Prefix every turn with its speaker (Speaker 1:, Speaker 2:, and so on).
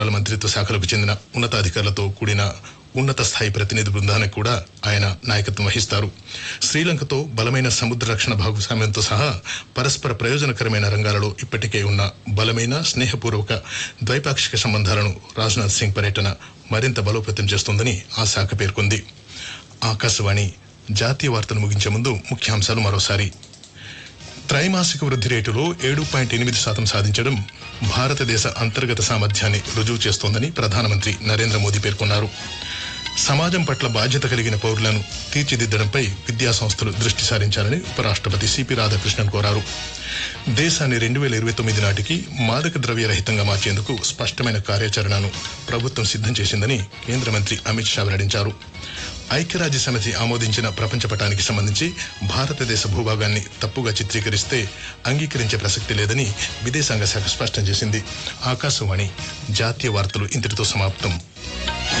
Speaker 1: వ్యవహారాల మంత్రిత్వ శాఖలకు చెందిన ఉన్నతాధికారులతో కూడిన ఉన్నత స్థాయి ప్రతినిధి బృందానికి కూడా ఆయన నాయకత్వం వహిస్తారు శ్రీలంకతో బలమైన సముద్ర రక్షణ భాగస్వామ్యంతో సహా పరస్పర ప్రయోజనకరమైన రంగాలలో ఇప్పటికే ఉన్న బలమైన స్నేహపూర్వక ద్వైపాక్షిక సంబంధాలను రాజ్నాథ్ సింగ్ పర్యటన మరింత బలోపేతం చేస్తోందని ఆ శాఖ పేర్కొంది ఆకాశవాణి జాతీయ వార్తలు ముగించే ముందు ముఖ్యాంశాలు మరోసారి త్రైమాసిక వృద్ధి రేటులో ఏడు పాయింట్ ఎనిమిది శాతం సాధించడం భారతదేశ అంతర్గత సామర్థ్యాన్ని రుజువు చేస్తోందని ప్రధానమంత్రి నరేంద్ర మోదీ పేర్కొన్నారు సమాజం పట్ల బాధ్యత కలిగిన పౌరులను తీర్చిదిద్దడంపై విద్యా సంస్థలు దృష్టి సారించాలని ఉపరాష్ట్రపతి సిపి రాధాకృష్ణన్ కోరారు దేశాన్ని రెండు వేల ఇరవై తొమ్మిది నాటికి మాదక ద్రవ్య రహితంగా మార్చేందుకు స్పష్టమైన కార్యాచరణను ప్రభుత్వం సిద్ధం చేసిందని కేంద్ర మంత్రి అమిత్ షా వెల్లడించారు ఐక్యరాజ్య సమితి ఆమోదించిన ప్రపంచ పటానికి సంబంధించి భారతదేశ భూభాగాన్ని తప్పుగా చిత్రీకరిస్తే అంగీకరించే ప్రసక్తి లేదని విదేశాంగ శాఖ స్పష్టం చేసింది ఆకాశవాణి జాతీయ వార్తలు ఇంతటితో సమాప్తం